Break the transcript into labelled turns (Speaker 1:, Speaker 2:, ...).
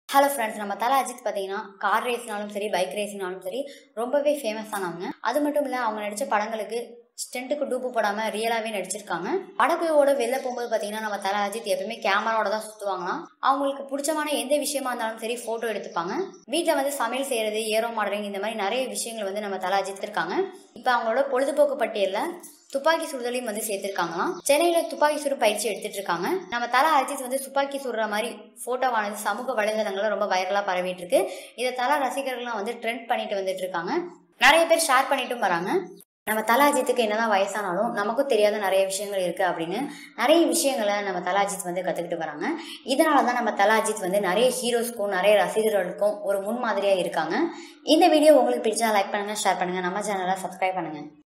Speaker 1: hello friends நம்ம தலை அஜித் பார்த்தீங்கன்னா கார் ரேஸ்னாலும் சரி பைக் ரேஸ்னாலும் சரி ரொம்பவே ஃபேமஸ் ஆனவங்க அது மட்டும் இல்லை அவங்க நடித்த படங்களுக்கு ஸ்டென்ட்டுக்கு டூப்பு போடாமல் ரியலாகவே நடிச்சிருக்காங்க படகுயோட வெளில போகும்போது பார்த்தீங்கன்னா நம்ம தலை அஜித் எப்பவுமே கேமராவோட தான் சுற்றுவாங்களாம் அவங்களுக்கு பிடிச்சமான எந்த விஷயமா இருந்தாலும் சரி ஃபோட்டோ எடுத்துப்பாங்க வீட்டில் வந்து சமையல் செய்கிறது ஏரோ மாடலிங் இந்த மாதிரி நிறைய விஷயங்கள் வந்து நம்ம தலை அஜித் இருக்காங்க இப்போ அவங்களோட பொழுதுபோக்கு பட்டியலில் துப்பாக்கி சுடுதலையும் வந்து சேர்த்திருக்காங்களாம் சென்னையில துப்பாக்கி சுடும் பயிற்சி எடுத்துட்டு இருக்காங்க நம்ம தல அஜித் வந்து துப்பாக்கி சுடுற மாதிரி போட்டோவானது சமூக வலைதளங்கள்ல ரொம்ப வைரலா பரவிட்டு இருக்கு இதை தல ரசிகர்கள்லாம் வந்து ட்ரெண்ட் பண்ணிட்டு வந்துட்டு இருக்காங்க நிறைய பேர் ஷேர் பண்ணிட்டும் வராங்க நம்ம தல அஜித்துக்கு என்னதான் வயசானாலும் நமக்கும் தெரியாத நிறைய விஷயங்கள் இருக்கு அப்படின்னு நிறைய விஷயங்களை நம்ம தல அஜித் வந்து கத்துக்கிட்டு வராங்க இதனால தான் நம்ம தல அஜித் வந்து நிறைய ஹீரோஸ்க்கும் நிறைய ரசிகர்களுக்கும் ஒரு முன்மாதிரியா இருக்காங்க இந்த வீடியோ உங்களுக்கு பிடிச்சா லைக் பண்ணுங்க ஷேர் பண்ணுங்க நம்ம சேனலை சப்ஸ்கிரைப் பண்ணுங்க